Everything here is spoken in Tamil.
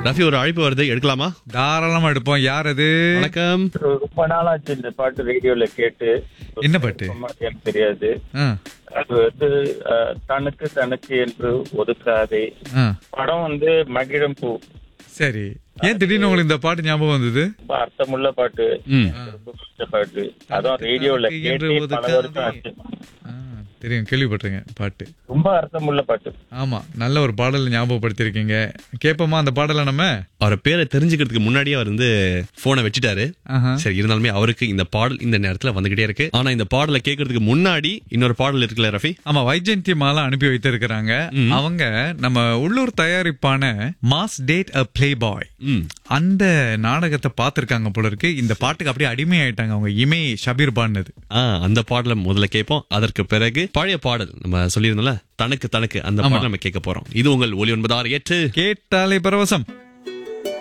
ரஃபி ஒரு அழைப்பு வருது எடுக்கலாமா தாராளமா எடுப்போம் யார் அது வணக்கம் ரொம்ப நாளாச்சு இந்த பாட்டு ரேடியோல கேட்டு என்ன பாட்டு? சும்மா எனக்கு தெரியாது ஆ, அது வந்து அஹ், தனக்கு தனக்கு என்று ஒதுக்காதே ஆ. படம் வந்து மகிழம் பூ சரி ஏன் திடீர்னு உங்களுக்கு இந்த பாட்டு ஞாபகம் வந்தது ரொம்ப அர்த்தமுள்ள பாட்டு ம் எனக்கு ரொம்ப பிடிச்ச பாட்டு அதான் ரேடியோல தனக்கு என்று கேட்டு பல வருஷம் ஆச்சு ஆ, தெரியும் கேள்விப்பட்டிருங்க பாட்டு ரொம்ப அர்த்தமுள்ள பாட்டு ஆமா நல்ல ஒரு பாடல் ஞாபகப்படுத்திருக்கீங்க கேட்போமா அந்த பாடலை நம்ம அவரை பேரை தெரிஞ்சுக்கிறதுக்கு முன்னாடியே அவர் வந்து போனை வச்சுட்டாரு ஆஹா. சரி இருந்தாலுமே அவருக்கு இந்த பாடல் இந்த நேரத்துல வந்துகிட்டே இருக்கு ஆனா இந்த பாடலை கேட்கறதுக்கு முன்னாடி இன்னொரு பாடல் இருக்குல்ல ரஃபி ஆமா வைஜெயந்தி மாலா அனுப்பி வைத்திருக்கிறாங்க அவங்க நம்ம உள்ளூர் தயாரிப்பான மாஸ் டேட் அ பிளே பாய் ம் அந்த நாடகத்தை பார்த்திருக்காங்க போல இருக்கு இந்த பாட்டுக்கு அப்படியே அடிமையாயிட்டாங்க அவங்க இமே ஷபீர் பான்னது ஆ அந்த பாடலை முதல்ல கேட்போம் அதற்கு பிறகு பழைய பாடல் நம்ம சொல்லியிருந்தோம்ல தனக்கு தனக்கு அந்த பாடல் நம்ம கேட்க போறோம் இது உங்கள் ஒலி ஒன்பதாறு எட்டு கேட்டாலே பரவசம்